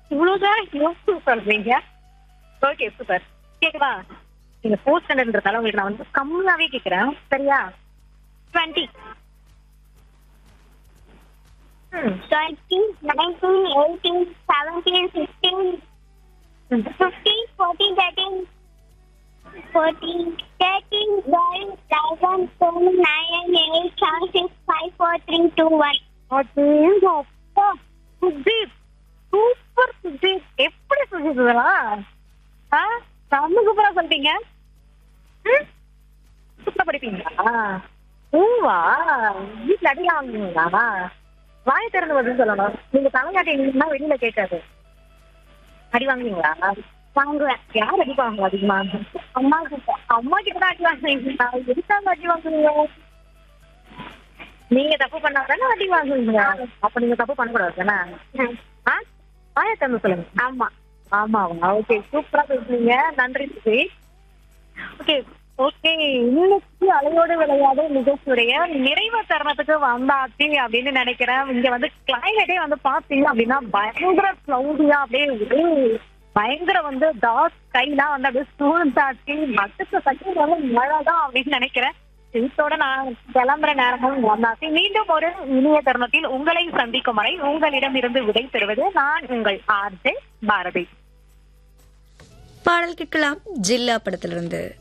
இவ்வளவுதான் யோசிச்சு சொல்றீங்க ஓகே சூப்பர் கேக்குதா நீங்க ஃபோர்த் ஸ்டாண்டர்ட்ன்றதால உங்களுக்கு நான் வந்து கம்மியாவே கேக்குறேன் சரியா twenty twenty, nineteen, eighteen, seventeen, sixteen, fifteen, fourteen, thirteen, fourteen, thirteen, twelve, eleven, ten, nine, eight, seven, six, five, four, three, two, one. அப்பா சுஜித் சூப்பர் சுஜித் எப்படி சுஜித் இதெல்லாம் ஆ செம்ம சூப்பரா சொல்லிட்டீங்க ம்? சூப்பரா படிப்பீங்களா ஊவா வீட்டுல அடிலாம் வாங்குவீங்களா வாய திறந்து பதில் சொல்லணும் நீங்க தலையாட்டிங்கன்னா வெளியில கேட்காது அடி வாங்குவீங்களா வாங்குவேன் யார் அடி வாங்குவா அதிகமா அம்மா கிட்ட அம்மா கிட்ட தான் அடி வாங்குவீங்களா எதுக்காக அடி வாங்குவீங்க நீங்க தப்பு பண்ணா தானே அடி வாங்குவீங்க அப்ப நீங்க தப்பு பண்ணக்கூடாது தானே ஆ வாய திறந்து சொல்லுங்க ஆமா ஆமாவா ஓகே சூப்பரா பேசுனீங்க நன்றி சுஜி ஓகே ஓகே இன்னைக்கு அலையோடு விளையாடு நிகழ்ச்சியுடைய நிறைவு தருணத்துக்கு வந்தாச்சு அப்படின்னு நினைக்கிறேன் இங்க வந்து கிளைமேட்டே வந்து பாத்தீங்க அப்படின்னா பயங்கர கிளவுடியா அப்படியே ஒரே பயங்கர வந்து டார்க் ஸ்கைலாம் வந்து அப்படியே சூழ்ந்தாச்சு மட்டத்தை தட்டி வந்து மழை தான் அப்படின்னு நினைக்கிறேன் இதோட நான் கிளம்புற நேரமும் வந்தாச்சு மீண்டும் ஒரு இனிய தருணத்தில் உங்களை சந்திக்கும் வரை உங்களிடம் இருந்து விடை பெறுவது நான் உங்கள் ஆர்ஜே பாரதி பாடல் கேட்கலாம் ஜில்லா படத்திலிருந்து